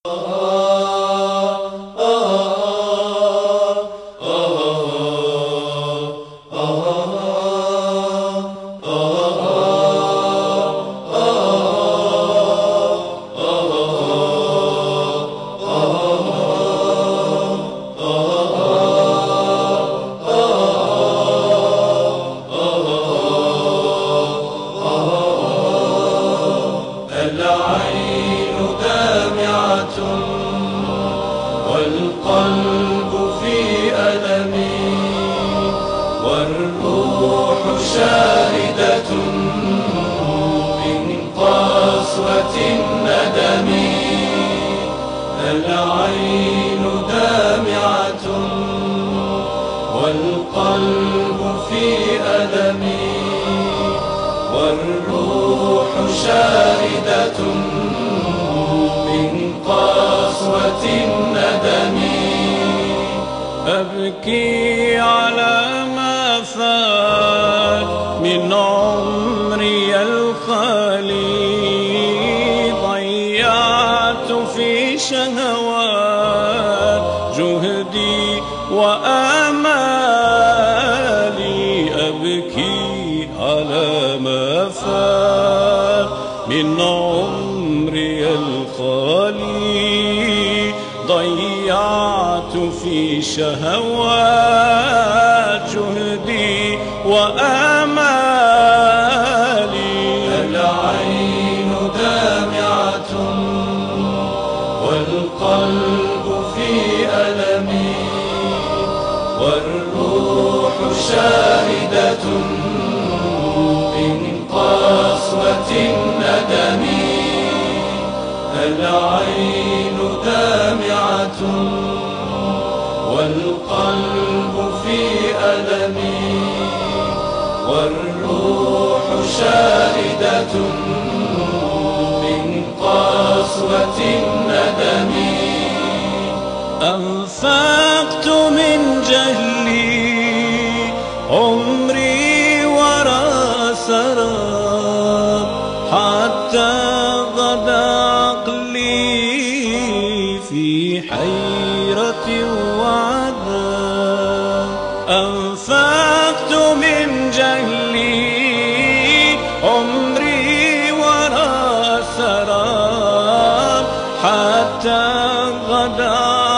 العين دامعة والقلب في ألم والروح شاردة من قسوة الندم العين دامعة والقلب في ألم والروح شاردة من قسوة الندم أبكي على ما فات من عمري الخالي ضيعت في شهوات جهدي وآمالي أبكي على ما فات من عمري الخالي ضيعت في شهوات جهدي وآمالي العين دامعة والقلب في ألم والروح شاردة من قسوة الندم العين دامعة والقلب في ألم والروح شاردة من قسوة الندم أنفقت من جهلي عمري وراء سراب حتى غدا عقلي في حيرة وعذاب أنفقت من جهلي عمري وراء سراب حتى غدا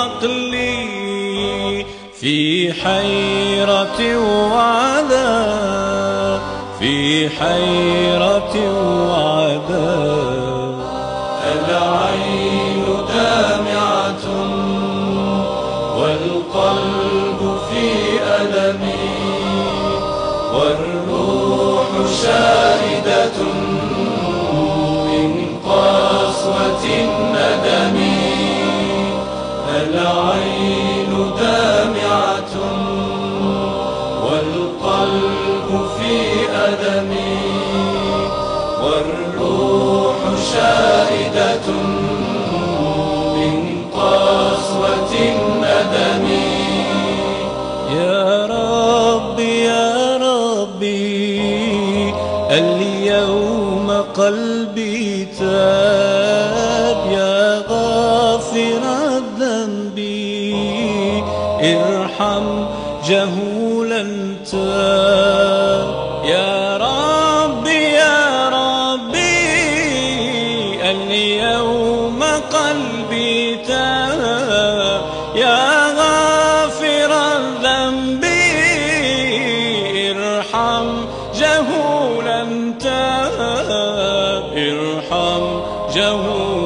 عقلي في حيرة وعذاب في حيرة وعذاب العين دامعة والقلب في ألم والروح شاردة من قسوة الندم العين دامعة والقلب في ألم والروح شاردة من قسوة الندم يا ربي يا ربي اليوم قلبي تاب يا غافر الذنب ارحم جهولا تاب يا ربي يا ربي اليوم قلبي تاب يا غافر الذنب ارحم جهولا تاب ارحم جهولا